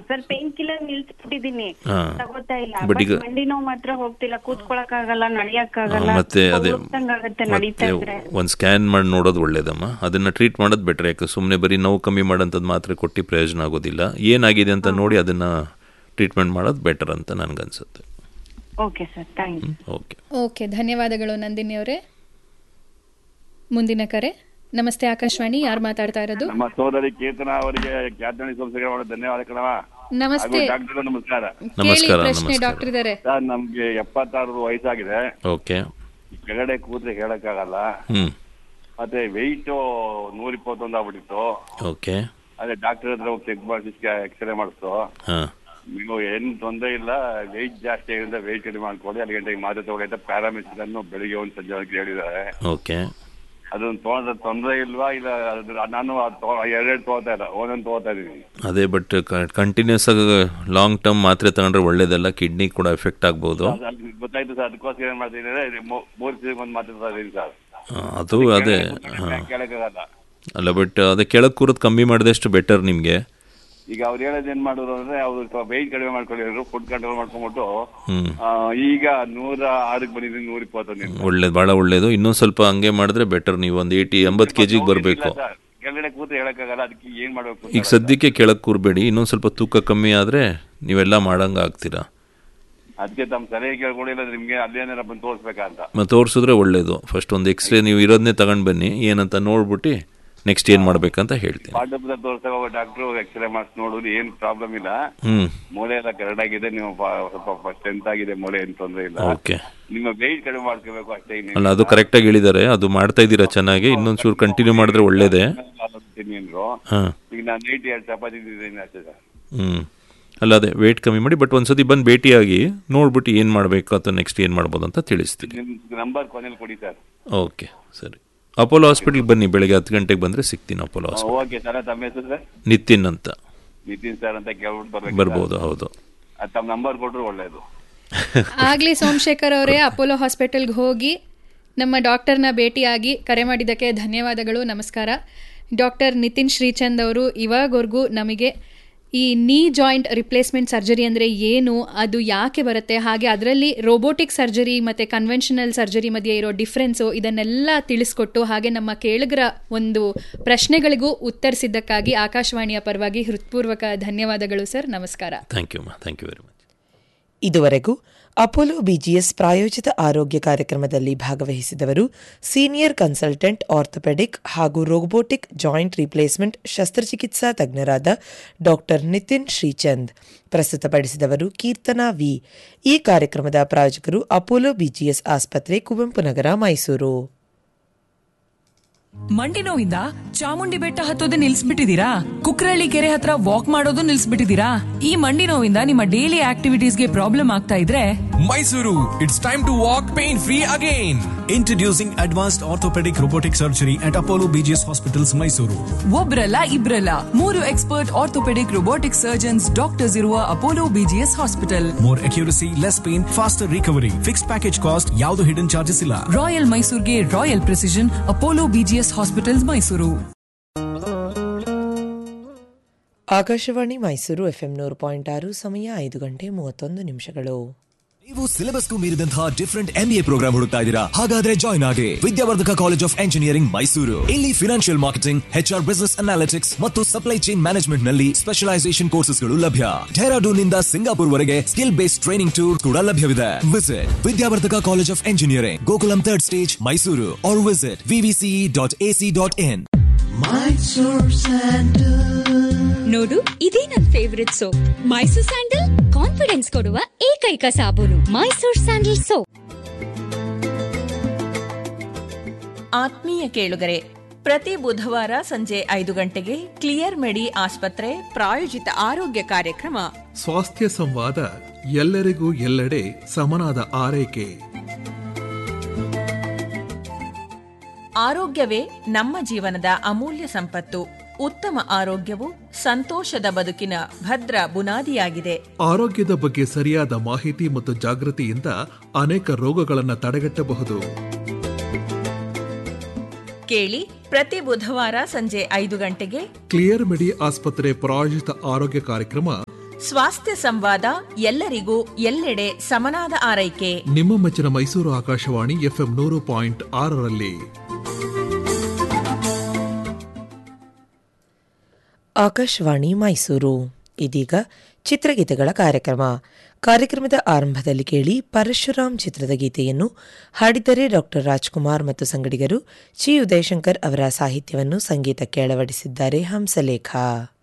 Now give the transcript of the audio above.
Sir pain killer ನಿಲ್ಸ್ಬಿಟ್ಟಿದೀನಿ ಹಾ. ತಗೋತಾ ಇಲ್ಲ But ಬಟ್ ಈಗ- ಮಂಡಿ ನೋವು ಮಾತ್ರ ಹೋಗ್ತಿಲ್ಲ ಕೂತ್ಕೊಳಕ್ ಆಗಲ್ಲ ನಡಿಯಕ್ ಆಗಲ್ಲ ಮತ್ತೆ ಅದೇ ಆಗುತ್ತೆ ನಡೀತಾ ಮತ್ತೆ ಇದ್ರೆ ಒಂದು ಸ್ಕ್ಯಾನ್ ಮಾಡಿ ನೋಡೋದು ಒಳ್ಳೇದಮ್ಮ ಅದನ್ನ ಟ್ರೀಟ್ ಮಾಡೋದು ಬೆಟರ್ ಯಾಕೆ ಸುಮ್ಮನೆ ಬರೀ ನೋವು ಕಮ್ಮಿ ಮಾಡೋಂಥದ್ದು ಮಾತ್ರ ಕೊಟ್ಟು ಪ್ರಯೋಜನ ಆಗೋದಿಲ್ಲ ಏನಾಗಿದೆ ಅಂತ ನೋಡಿ ಅದನ್ನ ಟ್ರೀಟ್ಮೆಂಟ್ ಮಾಡೋದು ಬೆಟರ್ ಅಂತ ನನಗನ್ಸುತ್ತೆ okay sir thanks okay okay ಧನ್ಯವಾದಗಳು ನಂದಿನಿ ಅವರೇ ಮುಂದಿನ ಕರೆ ನಮಸ್ತೆ ಆಕಾಶವಾಣಿ ಯಾರು ಮಾತಾಡ್ತಾ ಇರೋದು ನಮ್ಮ ಸೋದರಿ ಕೇತನ ಅವರಿಗೆ ಖ್ಯಾತಣಿ ಸಂಸ್ಥೆಗೆ ಮಾಡೋ ಧನ್ಯವಾದ ಕಣವ ನಮಸ್ತೆ ಡಾಕ್ಟರ್ ನಮಸ್ಕಾರ ಕೇಳಿ ನಮಸ್ಕಾರ, ಪ್ರಶ್ನೆ ನಮಸ್ಕಾರ. ಡಾಕ್ಟರ್ ಇದ್ದಾರೆ ಸರ್ ನಮ್ಗೆ ಎಪ್ಪತ್ತಾರು ವಯಸ್ಸಾಗಿದೆ ಓಕೆ ಕೆಳಗಡೆ ಕೂತ್ರೆ ಹೇಳಕ್ಕಾಗಲ್ಲ ಹ್ಞೂ ಮತ್ತೆ ವೆಯ್ಟ್ ನೂರ ಇಪ್ಪತ್ತೊಂದು ಆಗ್ಬಿಟ್ಟಿತ್ತು ಓಕೆ ಅದೇ ಡಾಕ್ಟರ್ ಹತ್ರ ಹೋಗಿ ಚೆಕ್ ಮಾಡಿಸಿ ಎಕ್ಸ್ರೇ ಮಾಡಿಸ್ತು ಹಾಂ ನೀವು ಏನ್ ತೊಂದರೆ ಇಲ್ಲ ವೆಯ್ಟ್ ಜಾಸ್ತಿ ಆಗಿದ್ರೆ ವೆಯ್ಟ್ ಕಡಿಮೆ ಮಾಡ್ಕೊಳ್ಳಿ ಅಲ್ಲಿ ಗಂಟೆಗೆ ಮಾತ್ರ ತಗೊಳ್ಳಿ ಪ್ಯಾರಾಮಿಸಿನ್ ಅನ್ನು ಬೆಳಿಗ್ಗೆ ಒಂದು ಸಂಜೆ ಹೊತ್ತಿಗೆ ಹೇಳಿದ್ದಾರೆ ಓಕೆ ಅದನ್ನ ತೊಗೊಂಡ್ರೆ ತೊಂದರೆ ಇಲ್ವಾ ಇಲ್ಲ ಅದ್ರ- ನಾನು ಎರಡೆರಡು ತಗೋತಾ ಇಲ್ಲ ಒಂದೊಂದು ತಗೋತಾ ಇದೀನಿ ಅದೇ ಬಟ್ ಕಂಟಿನ್ಯೂಸ್ ಆಗಿ ಲಾಂಗ್ ಟರ್ಮ್ ಮಾತ್ರೆ ತಗೊಂಡ್ರೆ ಒಳ್ಳೇದಲ್ಲ ಕಿಡ್ನಿ ಕೂಡ ಎಫೆಕ್ಟ್ ಆಗ್ಬೋದು ಅದು ಅಲ್ಲಿ ಗೊತ್ತಾಯ್ತು ಸರ್ ಅದಕ್ಕೋಸ್ಕರ ಏನ್ ಮಾಡ್ತಿದ್ದಾರೆ ಮೂರು ತಿಂಗಳಿಗೆ ಒಂದು ಮಾತಾಡ್ತಾ ಇದೀನಿ ಸರ್ ಆ, ಅದು ಅದೇ ಹಾಂ ಕೇಳಕ್ಕಾಗಲ್ಲ ಅಲ್ಲ ಬಟ್ ಅದೇ ಕೆಳಗೆ ಕೂರೋದು ಕಮ್ಮಿ ಮಾಡಿದಷ್ಟು ಬೆಟರ್ ನಿಮಗೆ ಈಗ ಅವ್ರು ಹೇಳೋದು ಏನ್ ಮಾಡೋದು ಅಂದ್ರೆ ಅವ್ರು ಸ್ವಲ್ಪ ವೆಯ್ಟ್ ಕಡಿಮೆ ಮಾಡ್ಕೊಂಡಿದ್ರು ಫುಡ್ ಕಂಟ್ರೋಲ್ ಮಾಡ್ಕೊಂಡ್ಬಿಟ್ಟು ಹ್ಞೂ ಆ, ಈಗ ನೂರ ಆರಕ್ಕೆ ಬಂದಿದ್ದೀನಿ ನೂರ ಇಪ್ಪತ್ತೊಂದು ಒಳ್ಳೇದು ಭಾಳ ಒಳ್ಳೇದು ಇನ್ನೊಂದು ಸ್ವಲ್ಪ ಹಂಗೆ ಮಾಡಿದ್ರೆ ಬೆಟರ್ ನೀವು ಒಂದು ಏಯ್ಟಿ ಎಂಬತ್ತು ಕೆ ಜಿಗೆ ಬರಬೇಕು ಕೆಳಗಡೆ ಕೂತ್ರೆ ಹೇಳಕ್ಕಾಗಲ್ಲ ಅದಕ್ಕೆ ಏನ್ ಮಾಡ್ಬೇಕು ಈಗ ಸದ್ಯಕ್ಕೆ ಕೆಳಗೆ ಕೂರಬೇಡಿ ಇನ್ನೊಂದು ಸ್ವಲ್ಪ ತೂಕ ಕಮ್ಮಿ ಆದರೆ ನೀವೆಲ್ಲ ಮಾಡಂಗೆ ಆಗ್ತೀರಾ ಅದಕ್ಕೆ ತಮ್ಮ ಸರಿಯಾಗಿ ಕೇಳ್ಕೊಂಡಿಲ್ಲ ನಿಮ್ಗೆ ಅಲ್ಲೇನಾರ ಬಂದು ತೋರಿಸ್ಬೇಕಂತ ಮತ್ತು ತೋರಿಸಿದ್ರೆ ಒಳ್ಳೇದು ಫಸ್ಟ್ ಒಂದು ಎಕ್ಸ್ರೇ ನೀವು ಇರೋದನ್ನೇ ತಗೊಂಡು ಬನ್ನಿ ಏನಂತ ನೋಡ್ಬಿಟ್ಟು ನೆಕ್ಸ್ಟ್ ಏನು ಮಾಡ್ಬೇಕಂತ ಹೇಳ್ತೀನಿ ಪಾಂಡಪುರ ತೋರಿಸ್ದಾಗ ಹೋಗೋ ಡಾಕ್ಟ್ರು ಎಕ್ಸ್ರೇ ಮಾಡಿಸಿ ನೋಡಿದ್ರು ಏನ್ ಪ್ರಾಬ್ಲಮ್ ಇಲ್ಲ ಹ್ಞೂ ಮೂಳೆ ಎಲ್ಲ ಕರೆಕ್ಟ್ ಆಗಿದೆ ನೀವು ಪ- ಸ್ವಲ್ಪ ಸ್ಟ್ರೆಂತ್ ಆಗಿದೆ ಮೂಳೆ ಏನ್ ತೊಂದರೆ ಇಲ್ಲ ಓಕೆ ನಿಮ್ಮ ವೆಯ್ಟ್ ಕಡಿಮೆ ಮಾಡ್ಕೋಬೇಕು ಅಷ್ಟೇ ಇನ್ನೇನು ಅಲ್ಲ ಅದು ಕರೆಕ್ಟಾಗಿ ಹೇಳಿದ್ದಾರೆ ಅದು ಮಾಡ್ತಾ ಇದ್ದೀರಾ ಚೆನ್ನಾಗಿ ಇನ್ನೊಂದು ಚೂರು ಕಂಟಿನ್ಯೂ ಮಾಡಿದ್ರೆ ಒಳ್ಳೇದೇ ತಿನ್ನಿ ಅಂದ್ರು ಹಾಂ ಈಗ ನಾನು ನೈಟ್ ಎರಡು ಚಪಾತಿ ತಿಂದಿದ್ದೀನಿ ಅಷ್ಟೇ ಸರ್ ಹ್ಞೂ ಅಲ್ಲ ಅದೇ ವೆಯ್ಟ್ ಕಮ್ಮಿ ಮಾಡಿ ಬಟ್ ಒಂದ್ಸತಿ ಬಂದು ಭೇಟಿಯಾಗಿ ನೋಡ್ಬಿಟ್ಟು ಏನು ಮಾಡಬೇಕು ಅಥವಾ ನೆಕ್ಸ್ಟ್ ಏನು ಮಾಡ್ಬೋದು ಅಂತ ತಿಳಿಸ್ತೀನಿ ನಿಮ್ ನಂಬರ್ ಕೊನೆಯಲ್ಲಿ ಕೊಡಿ ಸರ್ ಓಕೆ ಸರಿ ಅಪೋಲೋ ಹಾಸ್ಪಿಟ್ಲ್ಗೆ ಬನ್ನಿ ಬೆಳಗ್ಗೆ ಹತ್ತು ಗಂಟೆಗೆ ಬಂದರೆ ಸಿಗ್ತೀನಿ ಅಪೋಲೋ ಹಾಸ್ಪಿಟಲ್ ಓಕೆ ಸರ್ ತಮ್ಮ ಹೆಸರು ಸರ್ ನಿತಿನ್ ಅಂತ ನಿತಿನ್ ಸರ್ ಅಂತ ಕೇಳ್ಬಿಟ್ಟು ಬರ್ಬೇಕು ಬರ್ಬೋದು ಹೌದು ಅದ್ ತಮ್ಮ ನಂಬರ್ ಕೊಟ್ರು ಒಳ್ಳೇದು ಆಗ್ಲಿ ಸೋಮಶೇಖರ್ ಅವರೇ ಅಪೋಲೋ ಹಾಸ್ಪಿಟಲ್ಗೆ ಹೋಗಿ ನಮ್ಮ ಡಾಕ್ಟರ್ನ ಭೇಟಿಯಾಗಿ ಕರೆ ಮಾಡಿದ್ದಕ್ಕೆ ಧನ್ಯವಾದಗಳು ನಮಸ್ಕಾರ ಡಾಕ್ಟರ್ ನಿತಿನ್ ಶ್ರೀಚಂದ್ ಅವರು ಇವಾಗವರೆಗೂ ನಮಗೆ ಈ ನೀ ಜಾಯಿಂಟ್ ರಿಪ್ಲೇಸ್ಮೆಂಟ್ ಸರ್ಜರಿ ಅಂದರೆ ಏನು ಅದು ಯಾಕೆ ಬರುತ್ತೆ ಹಾಗೆ ಅದರಲ್ಲಿ ರೋಬೋಟಿಕ್ ಸರ್ಜರಿ ಮತ್ತು ಕನ್ವೆನ್ಷನಲ್ ಸರ್ಜರಿ ಮಧ್ಯೆ ಇರೋ ಡಿಫ್ರೆನ್ಸು ಇದನ್ನೆಲ್ಲ ತಿಳಿಸ್ಕೊಟ್ಟು ಹಾಗೆ ನಮ್ಮ ಕೇಳುಗರ ಒಂದು ಪ್ರಶ್ನೆಗಳಿಗೂ ಉತ್ತರಿಸಿದ್ದಕ್ಕಾಗಿ ಆಕಾಶವಾಣಿಯ ಪರವಾಗಿ ಹೃತ್ಪೂರ್ವಕ ಧನ್ಯವಾದಗಳು ಸರ್ ನಮಸ್ಕಾರ ಥ್ಯಾಂಕ್ ಯು ಮಾ ಥ್ಯಾಂಕ್ ಯು ವೆರಿ ಮಚ್ ಇದುವರೆಗೂ ಅಪೋಲೋ ಬಿಜಿಎಸ್ ಪ್ರಾಯೋಜಿತ ಆರೋಗ್ಯ ಕಾರ್ಯಕ್ರಮದಲ್ಲಿ ಭಾಗವಹಿಸಿದವರು ಸೀನಿಯರ್ ಕನ್ಸಲ್ಟೆಂಟ್ ಆರ್ಥೋಪೆಡಿಕ್ ಹಾಗೂ ರೋಬೋಟಿಕ್ ಜಾಯಿಂಟ್ ರಿಪ್ಲೇಸ್ಮೆಂಟ್ ಶಸ್ತ್ರಚಿಕಿತ್ಸಾ ತಜ್ಞರಾದ ಡಾಕ್ಟರ್ ನಿತಿನ್ ಶ್ರೀಚಂದ್ ಪ್ರಸ್ತುತಪಡಿಸಿದವರು ಕೀರ್ತನಾ ವಿ ಈ ಕಾರ್ಯಕ್ರಮದ ಪ್ರಾಯೋಜಕರು ಅಪೋಲೋ ಬಿಜಿಎಸ್ ಆಸ್ಪತ್ರೆ ಕುವೆಂಪು ನಗರ ಮೈಸೂರು ಮಂಡಿ ನೋವಿಂದ ಚಾಮುಂಡಿ ಬೆಟ್ಟ ಹತ್ತೋದೇ ನಿಲ್ಸ್ಬಿಟ್ಟಿದೀರಾ ಕುಕ್ರಳ್ಳಿ ಕೆರೆ ಹತ್ರ ವಾಕ್ ಮಾಡೋದು ನಿಲ್ಸ್ಬಿಟ್ಟಿದೀರಾ ಈ ಮಂಡಿ ನೋವಿಂದ ನಿಮ್ಮ ಡೈಲಿ ಆಕ್ಟಿವಿಟೀಸ್ಗೆ ಪ್ರಾಬ್ಲಮ್ ಆಗ್ತಾ ಇದ್ರೆ Mysuru, it's time to walk pain free again. Introducing advanced orthopedic robotic surgery at Apollo BGS Hospitals, Mysuru. ಒಬ್ರಲ್ಲ ಇಬ್ರಲ್ಲ ಮೂರು expert orthopaedic robotic surgeons doctors ಇರುವ Apollo BGS hospital More accuracy, less pain, faster recovery. Fixed package cost, ಯಾವುದು hidden charges ಇಲ್ಲ. Royal ಮೈಸೂರ್ಗೆ royal precision Apollo BGS hospitals Mysuru Akashvani Mysuru FM ನೂರು point ಆರು ಸಮಯ ಐದು ಗಂಟೆ ಮೂವತ್ತೊಂದು ನಿಮಿಷಗಳು ನೀವು ಸಿಲೆಬಸ್ಗೂ ಮೀರಿದಂತಹ ಡಿಫರೆಂಟ್ ಎಂಬಿಎ ಪ್ರೋಗ್ರಾಮ್ ಹುಡುಕ್ತಾ ಇದ್ದೀರಾ ಹಾಗಾದ್ರೆ ಜಾಯ್ನ್ ಆಗಿ Vidyavardhaka college of engineering Mysuru ಇಲ್ಲಿ financial marketing HR business analytics ಮತ್ತು ಸಪ್ಲೈ ಚೈನ್ ಮ್ಯಾನೇಜ್ಮೆಂಟ್ ನಲ್ಲಿ ಸ್ಪೆಷಲೈಸೇಷನ್ ಕೋರ್ಸಸ್ಗಳು ಲಭ್ಯ ಡೆಹರಾಡೂನ್ ನಿಂದ ಸಿಂಗಾಪುರ್ ವರೆಗೆ ಸ್ಕಿಲ್ ಬೇಸ್ಡ್ ಟ್ರೈನಿಂಗ್ ಟೂರ್ ಕೂಡ ಲಭ್ಯವಿದೆ visit Vidyavardhaka college of engineering Gokulam third stage Mysuru or visit VVCE dot AC dot in ನೋಡು ಇದೇ ನನ್ favourite soap Mysore sandal confidence ಕೊಡುವ ಏಕೈಕ ಸಾಬೂನು ಮೈಸೂರ್ ಸ್ಯಾಂಡಲ್ ಸೋಪ್ ಆತ್ಮೀಯ ಕೇಳುಗರೆ ಪ್ರತಿ ಬುಧವಾರ ಸಂಜೆ ಐದು ಗಂಟೆಗೆ ಕ್ಲಿಯರ್ ಮೆಡಿ ಆಸ್ಪತ್ರೆ ಪ್ರಾಯೋಜಿತ ಆರೋಗ್ಯ ಕಾರ್ಯಕ್ರಮ ಸ್ವಾಸ್ಥ್ಯ ಸಂವಾದ ಎಲ್ಲರಿಗೂ ಎಲ್ಲೆಡೆ ಸಮನಾದ ಆರೈಕೆ ಆರೋಗ್ಯವೇ ನಮ್ಮ ಜೀವನದ ಅಮೂಲ್ಯ ಸಂಪತ್ತು ಉತ್ತಮ ಆರೋಗ್ಯವು ಸಂತೋಷದ ಬದುಕಿನ ಭದ್ರ ಬುನಾದಿಯಾಗಿದೆ ಆರೋಗ್ಯದ ಬಗ್ಗೆ ಸರಿಯಾದ ಮಾಹಿತಿ ಮತ್ತು ಜಾಗೃತಿಯಿಂದ ಅನೇಕ ರೋಗಗಳನ್ನು ತಡೆಗಟ್ಟಬಹುದು ಕೇಳಿ ಪ್ರತಿ ಬುಧವಾರ ಸಂಜೆ ಐದು ಗಂಟೆಗೆ ಕ್ಲಿಯರ್ ಮೆಡಿ ಆಸ್ಪತ್ರೆ ಪ್ರಾಯೋಜಿತ ಆರೋಗ್ಯ ಕಾರ್ಯಕ್ರಮ ಸ್ವಾಸ್ಥ್ಯ ಸಂವಾದ ಎಲ್ಲರಿಗೂ ಎಲ್ಲೆಡೆ ಸಮನಾದ ಆರೈಕೆ ನಿಮ್ಮ ಮೆಚ್ಚಿನ ಮೈಸೂರು ಆಕಾಶವಾಣಿ ಎಫ್ಎಂ ನೂರು ಪಾಯಿಂಟ್ ಆರರಲ್ಲಿ ಆಕಾಶವಾಣಿ ಮೈಸೂರು ಇದೀಗ ಚಿತ್ರಗೀತೆಗಳ ಕಾರ್ಯಕ್ರಮ ಕಾರ್ಯಕ್ರಮದ ಆರಂಭದಲ್ಲಿ ಕೇಳಿ ಪರಶುರಾಮ್ ಚಿತ್ರದ ಗೀತೆಯನ್ನು ಹಾಡಿದರೆ ಡಾಕ್ಟರ್ ರಾಜ್ಕುಮಾರ್ ಮತ್ತು ಸಂಗಡಿಗರು ಚಿ ಉದಯಶಂಕರ್ ಅವರ ಸಾಹಿತ್ಯವನ್ನು ಸಂಗೀತಕ್ಕೆ ಅಳವಡಿಸಿದ್ದಾರೆ ಹಂಸಲೇಖ